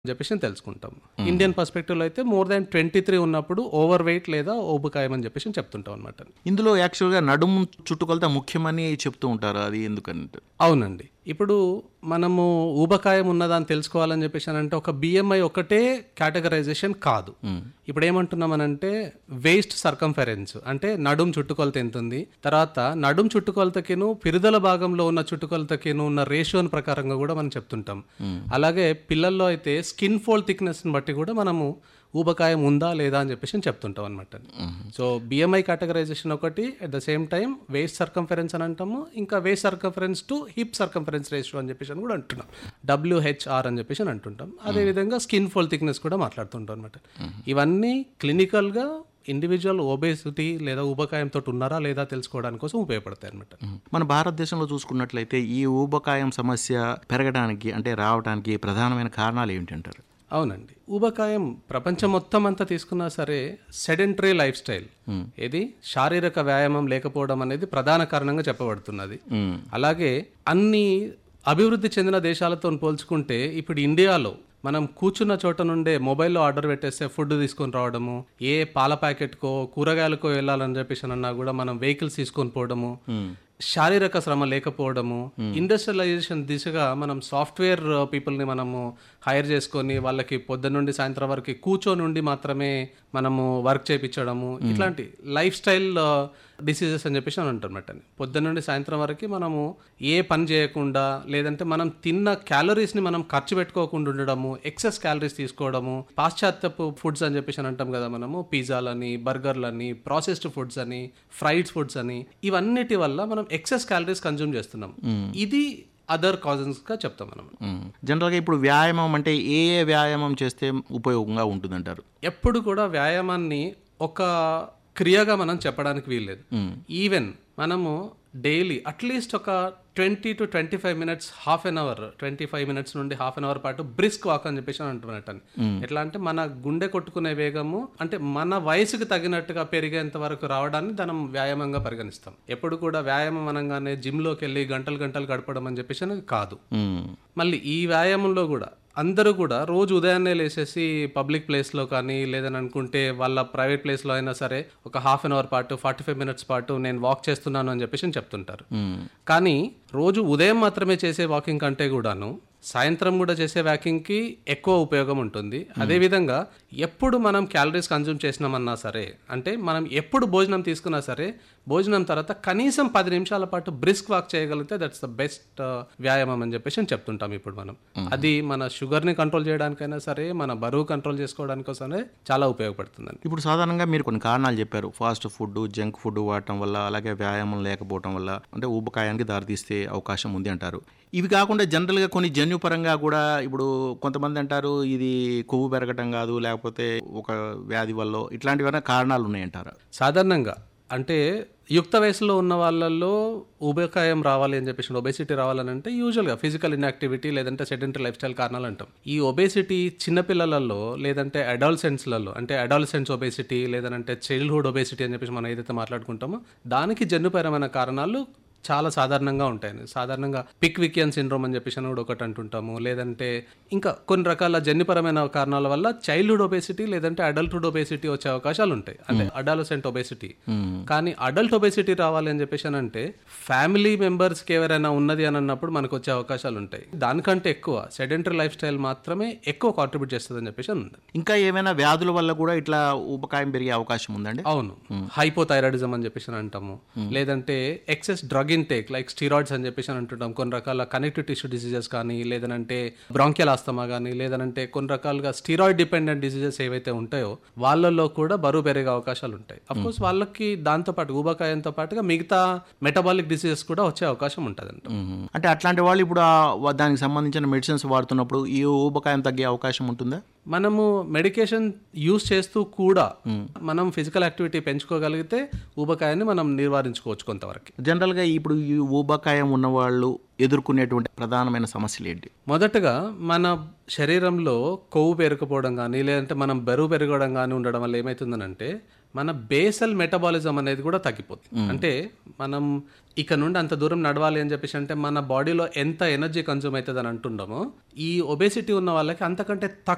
చెప్పేసి తెలుసుకుంటాం ఇండియన్ పర్స్పెక్టివ్లో అయితే మోర్ దాన్ ట్వంటీ త్రీ ఉన్నప్పుడు ఓవర్ వెయిట్ లేదా ఓబుకాయం అని చెప్పేసి చెప్తుంటాం అనమాట ఇందులో యాక్చువల్గా నడుము చుట్టుకొలత ముఖ్యమని చెప్తూ ఉంటారు అది ఎందుకంటే అవునండి ఇప్పుడు మనము ఊబకాయం ఉన్నదా అని తెలుసుకోవాలని చెప్పేసి అని అంటే ఒక బిఎంఐ ఒకటే కేటగరైజేషన్ కాదు ఇప్పుడు ఏమంటున్నామనంటే వేస్ట్ సర్కంఫరెన్స్ అంటే నడుం చుట్టుకొలత ఎంత ఉంది తర్వాత నడుం చుట్టుకొలతకిను పిరుదల భాగంలో ఉన్న చుట్టుకొలతకిను ఉన్న రేషియోని ప్రకారంగా కూడా మనం చెప్తుంటాం అలాగే పిల్లల్లో అయితే స్కిన్ ఫోల్డ్ థిక్నెస్ని బట్టి కూడా మనము ఊబకాయం ఉందా లేదా అని చెప్పేసి చెప్తుంటాం అనమాట సో బిఎంఐ కేటగరైజేషన్ ఒకటి at the same time waist circumference అని అంటాము ఇంకా waist circumference to hip circumference ratio అని చెప్పేసి అని కూడా అంటున్నాం డబ్ల్యూహెచ్ఆర్ అని చెప్పేసి అని అంటుంటాం అదేవిధంగా స్కిన్ ఫోల్ థిక్నెస్ కూడా మాట్లాడుతుంటాం అనమాట ఇవన్నీ క్లినికల్గా ఇండివిజువల్ ఒబేసిటీ లేదా ఊబకాయంతో ఉన్నారా లేదా తెలుసుకోవడానికి కోసం ఉపయోగపడతాయి అనమాట మన భారతదేశంలో చూసుకున్నట్లయితే ఈ ఊబకాయం సమస్య పెరగడానికి అంటే రావడానికి ప్రధానమైన కారణాలు ఏమిటంటారు అవునండి ఊబకాయం ప్రపంచం మొత్తం అంతా తీసుకున్నా సరే సెడెంటరీ లైఫ్ స్టైల్ ఇది శారీరక వ్యాయామం లేకపోవడం అనేది ప్రధాన కారణంగా చెప్పబడుతున్నది అలాగే అన్ని అభివృద్ధి చెందిన దేశాలతో పోల్చుకుంటే ఇప్పుడు ఇండియాలో మనం కూర్చున్న చోట నుండే మొబైల్లో ఆర్డర్ పెట్టేస్తే ఫుడ్ తీసుకొని రావడము ఏ పాల ప్యాకెట్కో కూరగాయలకో వెళ్ళాలని చెప్పేసి అన్నా కూడా మనం వెహికల్స్ తీసుకొని పోవడము శారీరక శ్రమ లేకపోవడము ఇండస్ట్రియలైజేషన్ దిశగా మనం సాఫ్ట్వేర్ పీపుల్ ని మనము హైర్ చేసుకొని వాళ్ళకి పొద్దున్న నుండి సాయంత్రం వరకు కూర్చొని ఉండి మాత్రమే మనము వర్క్ చేయించడము ఇట్లాంటి లైఫ్ స్టైల్ డిసీజెస్ అని చెప్పేసి అని అంటారన్నమాట పొద్దున్న నుండి సాయంత్రం వరకు మనము ఏ పని చేయకుండా లేదంటే మనం తిన్న క్యాలరీస్ ని మనం ఖర్చు పెట్టుకోకుండా ఉండడము ఎక్సెస్ క్యాలరీస్ తీసుకోవడము పాశ్చాత్యపు ఫుడ్స్ అని చెప్పేసి అని అంటాం కదా మనము పిజ్జాలని బర్గర్లని ప్రాసెస్డ్ ఫుడ్స్ అని ఫ్రైడ్ ఫుడ్స్ అని ఇవన్నిటి వల్ల మనం ఎక్సెస్ క్యాలరీస్ కన్జ్యూమ్ చేస్తున్నాం ఇది అదర్ కాజన్స్ గా చెప్తాం మనం జనరల్గా ఇప్పుడు వ్యాయామం అంటే ఏ ఏ వ్యాయామం చేస్తే ఉపయోగంగా ఉంటుందంటారు ఎప్పుడు కూడా వ్యాయామాన్ని ఒక క్రియగా మనం చెప్పడానికి వీల్లేదు ఈవెన్ మనము డైలీ అట్లీస్ట్ ఒక twenty to twenty five minutes half an hour twenty five minutes నుండి హాఫ్ అన్ అవర్ పాటు బ్రిస్క్ వాక్ అని చెప్పేసి అంటున్నట్టు ఎట్లా అంటే మన గుండె కొట్టుకునే వేగము అంటే మన వయసుకు తగినట్టుగా పెరిగేంత వరకు రావడాన్ని మనం వ్యాయామంగా పరిగణిస్తాం ఎప్పుడు కూడా వ్యాయామం అనగానే జిమ్ లోకి వెళ్ళి గంటలు గంటలు గడపడం అని చెప్పేసి అనేది కాదు మ్మ్. మళ్ళీ ఈ వ్యాయామంలో కూడా అందరూ కూడా రోజు ఉదయాన్నే లేచేసి పబ్లిక్ ప్లేస్లో కానీ లేదని అనుకుంటే వాళ్ళ ప్రైవేట్ ప్లేస్లో అయినా సరే ఒక హాఫ్ అన్ అవర్ పాటు ఫార్టీ ఫైవ్ మినిట్స్ పాటు నేను వాక్ చేస్తున్నాను అని చెప్పేసి చెప్తుంటారు కానీ రోజు ఉదయం మాత్రమే చేసే వాకింగ్ కంటే కూడాను సాయంత్రం కూడా చేసే వాకింగ్కి ఎక్కువ ఉపయోగం ఉంటుంది అదేవిధంగా ఎప్పుడు మనం క్యాలరీస్ కన్జ్యూమ్ చేసినామన్నా సరే అంటే మనం ఎప్పుడు భోజనం తీసుకున్నా సరే భోజనం తర్వాత కనీసం పది నిమిషాల పాటు బ్రిస్క్ వాక్ చేయగలిగితే దట్స్ ద బెస్ట్ వ్యాయామం అని చెప్పేసి అని చెప్తుంటాం ఇప్పుడు మనం అది మన షుగర్ని కంట్రోల్ చేయడానికైనా సరే మన బరువు కంట్రోల్ చేసుకోవడానికోసమే చాలా ఉపయోగపడుతుందండి ఇప్పుడు సాధారణంగా మీరు కొన్ని కారణాలు చెప్పారు ఫాస్ట్ ఫుడ్ జంక్ ఫుడ్ వాడటం వల్ల అలాగే వ్యాయామం లేకపోవటం వల్ల అంటే ఊబకాయానికి దారితీస్తే అవకాశం ఉంది అంటారు ఇవి కాకుండా జనరల్గా కొన్ని జన్యుపరంగా కూడా ఇప్పుడు కొంతమంది అంటారు ఇది కొవ్వు పెరగటం కాదు లేకపోతే ఒక వ్యాధి వల్ల ఇట్లాంటివైనా కారణాలు ఉన్నాయంటారా సాధారణంగా అంటే యుక్త వయసులో ఉన్న వాళ్ళల్లో ఊబకాయం రావాలి అని చెప్పేసి ఒబేసిటీ రావాలని అంటే యూజువల్గా ఫిజికల్ ఇన్యాక్టివిటీ లేదంటే సెడెంటరీ లైఫ్ స్టైల్ కారణాలు అంటాం ఈ ఒబేసిటీ చిన్నపిల్లలలో లేదంటే అడాల్సెంట్స్లలో అంటే అడాల్సెంట్స్ ఒబేసిటీ లేదంటే చైల్డ్హుడ్ ఒబేసిటీ అని చెప్పేసి మనం ఏదైతే మాట్లాడుకుంటామో దానికి జన్యుపరమైన కారణాలు చాలా సాధారణంగా ఉంటాయి సాధారణంగా పిక్ వికియన్ సిండ్రోమ్ అని చెప్పేసి అని కూడా ఒకటి అంటుంటాము లేదంటే ఇంకా కొన్ని రకాల జన్యుపరమైన కారణాల వల్ల చైల్డ్హుడ్ ఒబేసిటీ లేదంటే అడల్ట్హుడ్ ఒబేసిటీ వచ్చే అవకాశాలు ఉంటాయి అంటే అడాలసెంట్ ఒబేసిటీ కానీ అడల్ట్ ఒబేసిటీ రావాలి అని చెప్పేసి అని అంటే ఫ్యామిలీ మెంబర్స్కి ఎవరైనా ఉన్నది అని అన్నప్పుడు మనకు వచ్చే అవకాశాలు ఉంటాయి దానికంటే ఎక్కువ సెడెంటరీ లైఫ్ స్టైల్ మాత్రమే ఎక్కువ కాంట్రిబ్యూట్ చేస్తుంది అని చెప్పేసి అని ఉంది ఇంకా ఏమైనా వ్యాధుల వల్ల కూడా ఇట్లా ఊబకాయం పెరిగే అవకాశం ఉందండి అవును హైపోథైరాయిడిజం అని చెప్పేసి అని అంటాము లేదంటే excess drug intake like steroids అని చెప్పేసి అని అంటుంటాం కొన్ని రకాల కనెక్టివ్ టిష్యూ డిసీజెస్ కానీ లేదనంటే బ్రాంకియల్ ఆస్తమా కానీ లేదనంటే కొన్ని రకాలుగా స్టీరాయిడ్ డిపెండెంట్ డిసీజెస్ ఏవైతే ఉంటాయో వాళ్ళల్లో కూడా బరువు పెరిగే అవకాశాలు ఉంటాయి అఫ్ కోర్స్ వాళ్ళకి దాంతో పాటు ఊబకాయంతో పాటుగా మిగతా మెటబాలిక్ డిసీజెస్ కూడా వచ్చే అవకాశం ఉంటుంది మ్మ్. అంటే అట్లాంటి వాళ్ళు ఇప్పుడు ఆ వ- దానికి సంబంధించిన మెడిసిన్స్ వాడుతున్నప్పుడు ఈ ఊబకాయం తగ్గే అవకాశం ఉంటుందా మనము మెడికేషన్ యూస్ చేస్తూ కూడా మనం ఫిజికల్ యాక్టివిటీ పెంచుకోగలిగితే ఊబకాయాన్ని మనం నివారించుకోవచ్చు కొంతవరకు జనరల్గా ఇప్పుడు ఈ ఊబకాయం ఉన్నవాళ్ళు ఎదుర్కొనేటువంటి ప్రధానమైన సమస్యలు ఏంటి మొదటగా మన శరీరంలో కొవ్వు పెరగకపోవడం కానీ లేదంటే మనం బరువు పెరగడం కానీ ఉండడం వల్ల ఏమవుతుందనంటే మన బేసల్ మెటబాలిజం అనేది కూడా తగ్గిపోతుంది అంటే మనం ఇక నుండి అంత దూరం నడవాలి అని చెప్పేసి అంటే మన బాడీలో ఎంత ఎనర్జీ కన్జ్యూమ్ అవుతుంది అని అంటుండమో ఈ ఒబేసిటీ ఉన్న వాళ్ళకి అంతకంటే తక్కువ